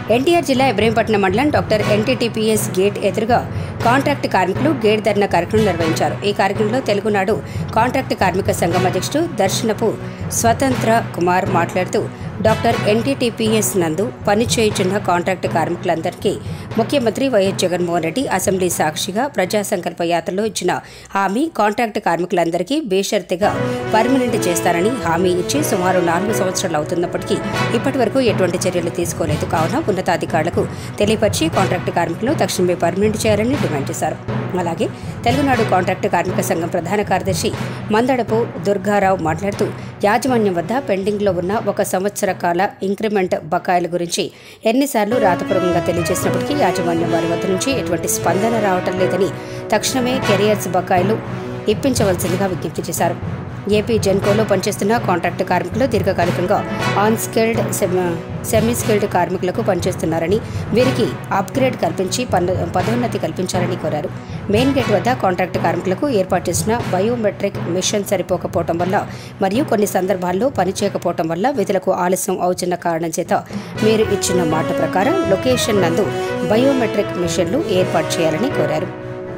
ఎన్టీఆర్ జిల్లా ఇబ్రహీంపట్నం మండలం doctor NTTPS gate ఎదురుగా కాంట్రాక్ట్ కార్మికులు గేట్ ధర్నా కార్యక్రమం నిర్వహించారు ఈ కార్యక్రమంలో తెలుగునాడు కాంట్రాక్ట్ కార్మిక సంఘం అధ్యక్షుడు దర్శనపు స్వతంత్ర కుమార్ మాట్లాడుతూ డాక్టర్ ఎన్టీటీపీఎస్ నందు పనిచేయుచున్న కాంట్రాక్ట్ కార్మికులందరికీ ముఖ్యమంత్రి వైఎస్ జగన్మోహన్ రెడ్డి అసెంబ్లీ సాక్షిగా ప్రజా సంకల్ప యాత్రలో ఇచ్చిన హామీ కాంట్రాక్ట్ కార్మికులందరికీ బేషరతుగా పర్మనెంట్ చేస్తారని హామీ ఇచ్చి సుమారు నాలుగు సంవత్సరాలు అవుతున్నప్పటికీ ఇప్పటి వరకు ఎటువంటి చర్యలు తీసుకోలేదు కావున ఉన్నతాధికారులకు తెలియపరిచి కాంట్రాక్ట్ కార్మికులను తక్షణమే పర్మనెంట్ చేయాలని డిమాండ్ చేశారు అలాగే తెలుగునాడు కాంట్రాక్ట్ కార్మిక సంఘం ప్రధాన కార్యదర్శి మందడపు దుర్గారావు మాట్లాడుతూ యాజమాన్యం వద్ద పెండింగ్లో ఉన్న ఒక సంవత్సర కాల ఇంక్రిమెంట్ బకాయిల గురించి ఎన్నిసార్లు రాతపూర్వకంగా తెలియజేసినప్పటికీ యాజమాన్యం వారి వద్ద నుంచి ఎటువంటి స్పందన రావటం లేదని తక్షణమే కెరియర్స్ బకాయిలు ఇప్పించవలసిందిగా విజ్ఞప్తి చేశారు ఏపీ జెన్కోలో పనిచేస్తున్న కాంట్రాక్ట్ కార్మికులు దీర్ఘకాలికంగా ఆన్ స్కిల్డ్ సెమీ స్కిల్డ్ కార్మికులకు పనిచేస్తున్నారని వీరికి అప్గ్రేడ్ కల్పించి పన్ను పదోన్నతి కల్పించాలని కోరారు మెయిన్ గేట్ వద్ద కాంట్రాక్ట్ కార్మికులకు ఏర్పాటు చేసిన బయోమెట్రిక్ మిషన్ సరిపోకపోవటం వల్ల మరియు కొన్ని సందర్భాల్లో పనిచేయకపోవటం వల్ల విధులకు ఆలస్యం అవుతున్న కారణం చేత మీరు ఇచ్చిన మాట ప్రకారం లొకేషన్ నందు బయోమెట్రిక్ మిషన్లు ఏర్పాటు చేయాలని కోరారు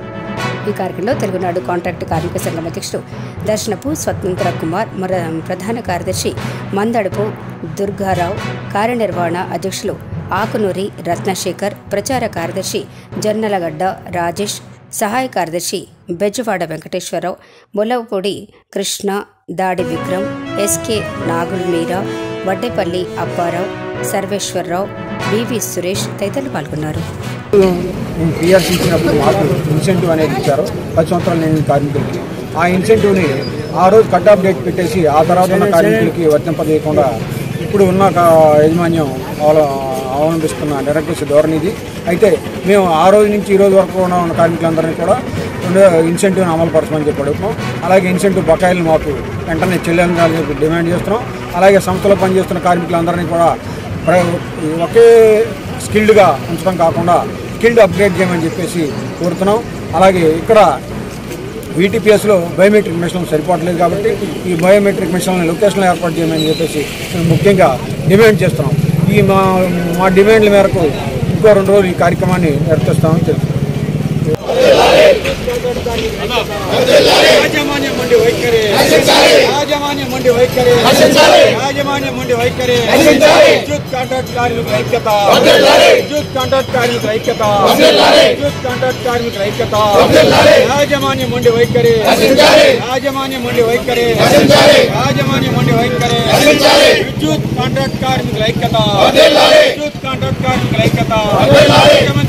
ఈ కార్యక్రమంలో తెలుగునాడు కాంట్రాక్ట్ కార్మిక సంఘం అధ్యక్షుడు దర్శనపు స్వతంత్ర కుమార్ మర ప్రధాన కార్యదర్శి మందడుపు దుర్గారావు కార్యనిర్వహణ అధ్యక్షులు ఆకునూరి రత్నశేఖర్ ప్రచార కార్యదర్శి జొన్నలగడ్డ రాజేష్ సహాయ కార్యదర్శి బెజ్జవాడ వెంకటేశ్వరరావు ములవపూడి కృష్ణ దాడి విక్రమ్ ఎస్కే నాగుల్ మీరా వడ్డేపల్లి అప్పారావు సర్వేశ్వరరావు బివి సురేష్ తదితరులు పాల్గొన్నారు పిఆర్సీ ఇచ్చినప్పుడు మాకు ఇన్సెంటివ్ అనేది ఇచ్చారు పది సంవత్సరాలు నేను కార్మికులకి ఆ ఇన్సెంటివ్ని ఆ రోజు కట్ ఆఫ్ డేట్ పెట్టేసి ఆ తర్వాత ఉన్న కార్మికులకి వర్తింపజేయకుండా ఇప్పుడు ఉన్న కా- యాజమాన్యం అవల- అవలంబిస్తున్న డైరెక్టర్స్ ధోరణిది అయితే మేము ఆ రోజు నుంచి ఈ రోజు వరకు ఉన్న ఉన్న కార్మికులందరినీ కూడా ఇన్సెంటివ్ని అమలు పరచమని చెప్పి అడుగుతున్నాం అలాగే ఇన్సెంటివ్ బకాయిలు మాకు వెంటనే చెల్లించాలని చెప్పి డిమాండ్ చేస్తున్నాం అలాగే సంస్థలో పనిచేస్తున్న కార్మికులందరినీ కూడా ప్ర- ఒకే స్కిల్డ్గా ఉంచడం కాకుండా స్కిల్డ్ అప్గ్రేడ్ చేయమని చెప్పేసి కోరుతున్నాం అలాగే ఇక్కడ వీటీపీఎస్లో బయోమెట్రిక్ మిషన్ సరిపోవట్లేదు కాబట్టి ఈ బయోమెట్రిక్ మిషన్లను లొకేషన్లో ఏర్పాటు చేయమని చెప్పేసి మేము ముఖ్యంగా డిమాండ్ చేస్తున్నాం ఈ మా మా డిమాండ్ల మేరకు ఇంకో రెండు రోజులు ఈ కార్యక్రమాన్ని నిర్వహిస్తామని తెలుసు యాజమాన్యం మండి వైఖరి యాజమాన్యం మండి వైఖరి యాజమాన్యం మండి వైఖరి విద్యుత్ కాంట్రాక్ట్ కార్మికుల ఐక్యత విద్యుత్ కాంట్రాక్ట్ కార్మికుల ఐక్యత విద్యుత్ కాంట్రాక్ట్ కార్మికుల ఐక్యత యాజమాన్యం మండి వైఖరి యాజమాన్యం మండి వైఖరి యాజమాన్యం మండి వైఖరి విద్యుత్ కాంట్రాక్ట్ కార్మికుల ఐక్యత విద్యుత్ కాంట్రాక్ట్ కార్మికుల ఐక్యత